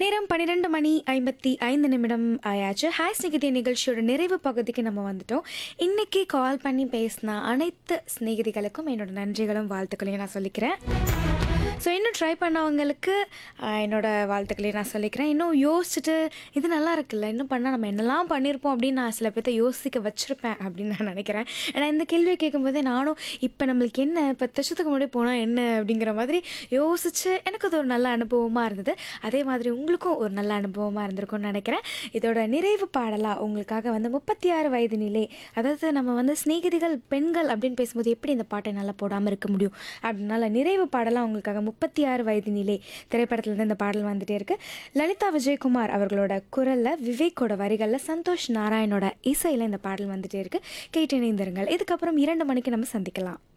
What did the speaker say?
நேரம் பன்னிரெண்டு மணி ஐம்பத்தி ஐந்து நிமிடம் ஆயாச்சு ஹாய் ஸ்நேகிதி நிகழ்ச்சியோட நிறைவு பகுதிக்கு நம்ம வந்துட்டோம் இன்னைக்கு கால் பண்ணி பேசின அனைத்து ஸ்நேகிதிகளுக்கும் என்னோட நன்றிகளும் வாழ்த்துக்களையும் நான் சொல்லிக்கிறேன் ஸோ இன்னும் ட்ரை பண்ணவங்களுக்கு ஆஹ், என்னோட வாழ்த்துக்களையும் நான் சொல்லிக்கிறேன் இன்னும் யோசிச்சுட்டு இது நல்லா இருக்குல்ல இன்னும் பண்ணால் நம்ம என்னெல்லாம் பண்ணியிருப்போம் அப்படின்னு நான் சில பேர்த்த யோசிக்க வச்சுருப்பேன் அப்படின்னு நான் நினைக்கிறேன் ஏன்னா இந்த கேள்வியை கேட்கும்போதே நானும் இப்போ நம்மளுக்கு என்ன பத்து வருஷத்துக்கு முன்னாடி போனால் என்ன அப்படிங்கிற மாதிரி யோசிச்சு எனக்கு அது ஒரு நல்ல அனுபவமாக இருந்தது அதே மாதிரி உங்களுக்கும் ஒரு நல்ல அனுபவமாக இருந்திருக்கும்னு நினைக்கிறேன் இதோட நிறைவு பாடலாக உங்களுக்காக வந்து முப்பத்தி ஆறு வயது நிலை அதாவது நம்ம வந்து சிநேகிதிகள் பெண்கள் அப்படின்னு பேசும்போது எப்படி இந்த பாட்டை நல்லா போடாமல் இருக்க முடியும் அப்படின்னால நிறைவு பாடலாக உங்களுக்காக முப்பத்தி ஆறு வயது நிலை திரைப்படத்துலேருந்து இந்த பாடல் வந்துட்டே இருக்கு லலிதா விஜயகுமார் அவர்களோட குரலில் விவேக்கோட வரிகளில் சந்தோஷ் நாராயணோட இசையில் இந்த பாடல் வந்துட்டே இருக்கு கேட்டு இணைந்திருங்கள் இதுக்கப்புறம் இரண்டு மணிக்கு நம்ம சந்திக்கலாம்